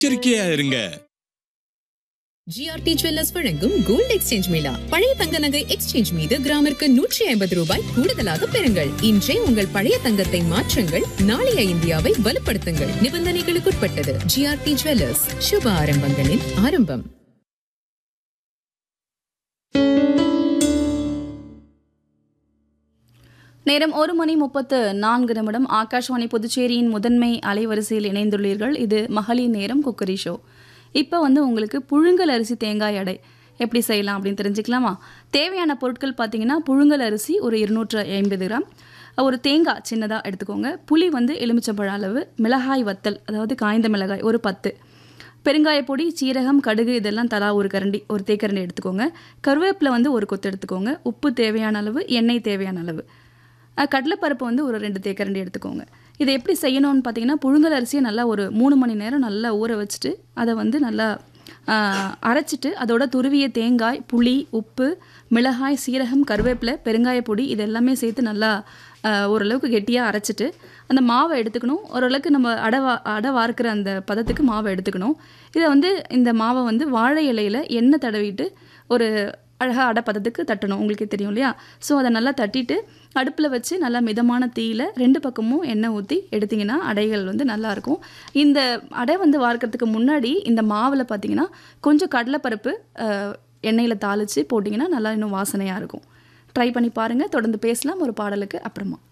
எச்சரிக்கையா இருங்க GRT jewellers வழங்கும் கோல்ட் எக்ஸ்சேஞ்ச் மேளா பழைய தங்க நகை எக்ஸ்சேஞ்ச் மீது கிராமிற்கு நூற்றி ஐம்பது ரூபாய் கூடுதலாக பெறுங்கள் இன்றே உங்கள் பழைய தங்கத்தை மாற்றுங்கள் நாளைய இந்தியாவை வலுப்படுத்துங்கள் நிபந்தனைகளுக்குட்பட்டது ஜிஆர்டி ஜுவல்லர்ஸ் சுப ஆரம்பங்களின் ஆரம்பம் நேரம் ஒரு மணி முப்பத்து நான்கு நிமிடம் ஆகாஷ்வாணி புதுச்சேரியின் முதன்மை அலைவரிசையில் இணைந்துள்ளீர்கள் இது மகளிர் நேரம் குக்கரி ஷோ இப்போ வந்து உங்களுக்கு புழுங்கல் அரிசி தேங்காய் அடை எப்படி செய்யலாம் அப்படின்னு தெரிஞ்சுக்கலாமா தேவையான பொருட்கள் பார்த்தீங்கன்னா புழுங்கல் அரிசி ஒரு இருநூற்று ஐம்பது கிராம் ஒரு தேங்காய் சின்னதாக எடுத்துக்கோங்க புளி வந்து எலுமிச்சம்பழ அளவு மிளகாய் வத்தல் அதாவது காய்ந்த மிளகாய் ஒரு பத்து பெருங்காயப்பொடி சீரகம் கடுகு இதெல்லாம் தலா ஒரு கரண்டி ஒரு தேக்கரண்டி எடுத்துக்கோங்க கருவேப்பிலை வந்து ஒரு கொத்து எடுத்துக்கோங்க உப்பு தேவையான அளவு எண்ணெய் தேவையான அளவு அஹ் கடலைப்பருப்பு வந்து ஒரு ரெண்டு தேக்கரண்டி எடுத்துக்கோங்க இதை எப்படி செய்யணும்னு பார்த்தீங்கன்னா புழுங்கல் அரிசியை நல்லா ஒரு மூணு மணி நேரம் நல்லா ஊற வச்சுட்டு அதை வந்து நல்லா ஆஹ், அரைச்சிட்டு அதோட துருவிய தேங்காய் புளி உப்பு மிளகாய் சீரகம் கருவேப்பிலை பெருங்காய பொடி இது எல்லாமே சேர்த்து நல்லா ஆஹ், ஓரளவுக்கு கெட்டியாக அரைச்சிட்டு அந்த மாவை எடுத்துக்கணும் ஓரளவுக்கு நம்ம அடை வா அடை வார்க்கிற அந்த பதத்துக்கு மாவை எடுத்துக்கணும் இதை வந்து இந்த மாவை வந்து வாழை இலையில் எண்ணெய் தடவிட்டு ஒரு அழகாக அடை பதத்துக்கு தட்டணும் உங்களுக்கே தெரியும் இல்லையா ஸோ அதை நல்லா தட்டிட்டு அடுப்பில் வச்சு நல்லா மிதமான தீயில ரெண்டு பக்கமும் எண்ணெய் ஊற்றி எடுத்திங்கன்னா அடைகள் வந்து நல்லாயிருக்கும் இந்த அடை வந்து வார்க்கறதுக்கு முன்னாடி இந்த மாவில் பார்த்தீங்கன்னா கொஞ்சம் கடலைப்பருப்பு அஹ், எண்ணெயில் தாளித்து போட்டிங்கன்னா நல்லா இன்னும் வாசனையாக இருக்கும் ட்ரை பண்ணி பாருங்கள் தொடர்ந்து பேசலாம் ஒரு பாடலுக்கு அப்புறமா